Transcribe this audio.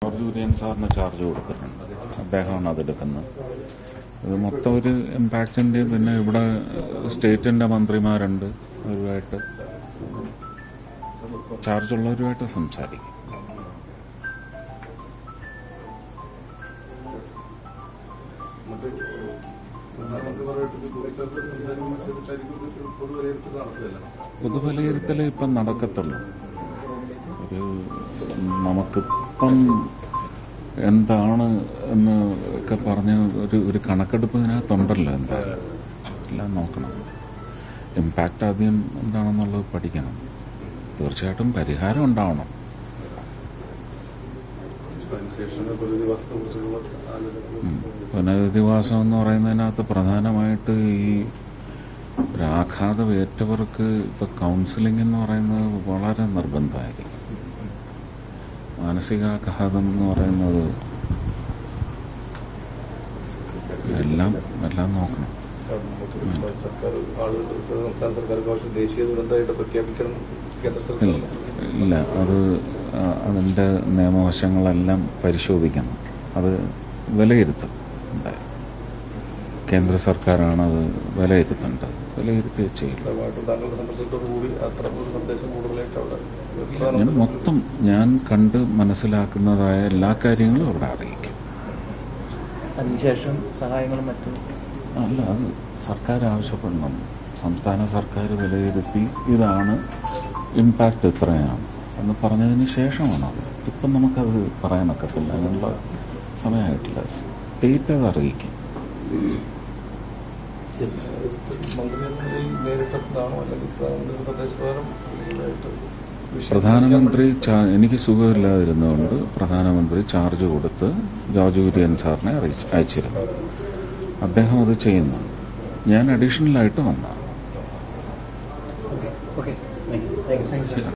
George Kurian സാറിന് charge കൊടുത്തിട്ടുണ്ട് അദ്ദേഹമാണ് അതെടുക്കുന്നത് ഇത് മൊത്തം ഒരു ഇമ്പാക്റ്റിന്റെ പിന്നെ ഇവിടെ സ്റ്റേറ്റിന്റെ മന്ത്രിമാരുണ്ട് അവരുമായിട്ട് ചാർജുള്ളവരുമായിട്ട് സംസാരിക്കും മറ്റ് സംസ്ഥാനമന്ത്രിമാരുമായിട്ട് കൂടിച്ചേർത്ത് സംസാരിക്കുമ്പോൾ പൊതുവിലയിരുത്തൽ നടത്തില്ല പൊതുവിലയിരുത്തൽ ഇപ്പം നടക്കത്തുള്ളൂ ഒരു നമുക്കിപ്പം എന്താണ് എന്ന് ഒക്കെ പറഞ്ഞ് ഒരു ഒരു കണക്കെടുപ്പ് ഇതിനകത്തുണ്ടല്ലോ എന്തായാലും എല്ലാം നോക്കണം ഇമ്പാക്റ്റ് ആദ്യം എന്താണെന്നുള്ളത് പഠിക്കണം തീർച്ചയായിട്ടും പരിഹാരം ഉണ്ടാവണം അതിനുശേഷം പ്രതിദിവസത്തെ കുറിച്ചുള്ള ആലോചന പുനരധിവാസം എന്ന് പറയുന്നതിനകത്ത് പ്രധാനമായിട്ട് ഈ ഒരു ആഘാതം ഏറ്റവർക്ക് ഇപ്പൊ കൗൺസിലിംഗ് എന്ന് പറയുന്നത് വളരെ നിർബന്ധമായിരിക്കും മാനസികാഘാതം എന്ന് പറയുന്നത് എല്ലാം എല്ലാം നോക്കണം നമുക്ക് സർക്കാർ ആളുകൾ സംസ്ഥാന സർക്കാർക്ക് ആവശ്യം ദേശീയ ദുരന്തമായിട്ട് പ്രഖ്യാപിക്കണം കേന്ദ്ര ഇല്ല സർക്കാർ ഇല്ല അത് ആ, അതിന്റെ നിയമവശങ്ങളെല്ലാം പരിശോധിക്കണം അത് വിലയിരുത്തും എന്തായാലും കേന്ദ്ര സർക്കാരാണ് അത് വിലയിരുത്തേണ്ടത് വിലയിരുത്തി ചെയ്യും സ്വാഭാവികമായിട്ടും താങ്കളുടെ സന്ദർശനത്തോടു കൂടി അത്ര ഒരു സന്ദേശം കൂടുതലായിട്ട് അവിടെ ഞാൻ പ്രധാനമന്ത്രി മൊത്തം ഞാൻ കണ്ട് മനസ്സിലാക്കുന്നതായ എല്ലാ കാര്യങ്ങളും അവിടെ അറിയിക്കും അതിനുശേഷം സഹായങ്ങളും മറ്റും അല്ല അത് സർക്കാർ ആവശ്യപ്പെടണം സംസ്ഥാന സർക്കാർ വിലയിരുത്തി ഇതാണ് ഇമ്പാക്റ്റ് ഇത്രയാണ് എന്ന് പറഞ്ഞതിന് ശേഷമാണ് അത് ഇപ്പം നമുക്കത് പറയാനൊക്കത്തില്ല അതിനുള്ള സമയമായിട്ടില്ല സ്റ്റേറ്റ് അത് അറിയിക്കും മന്ത്രി എന്ന നിലയിൽ നേരിട്ടതാണോ അല്ലെങ്കിൽ പ്രധാനമന്ത്രി നിർദ്ദേശപ്രകാരം കൂടുതലായിട്ട് വിഷയം പ്രധാനമന്ത്രി ചാ- എനിക്ക് സുഖമില്ലാതിരുന്നതുകൊണ്ട് പ്രധാനമന്ത്രി ചാർജ് കൊടുത്ത് ജോർജ് കുര്യൻ സാറിനെ അറിയിച്ച് അയച്ചിരുന്നു അദ്ദേഹം അത് ചെയ്യുന്നു ഞാൻ അഡീഷണൽ ആയിട്ട് വന്നതാണ് okay thank you thank U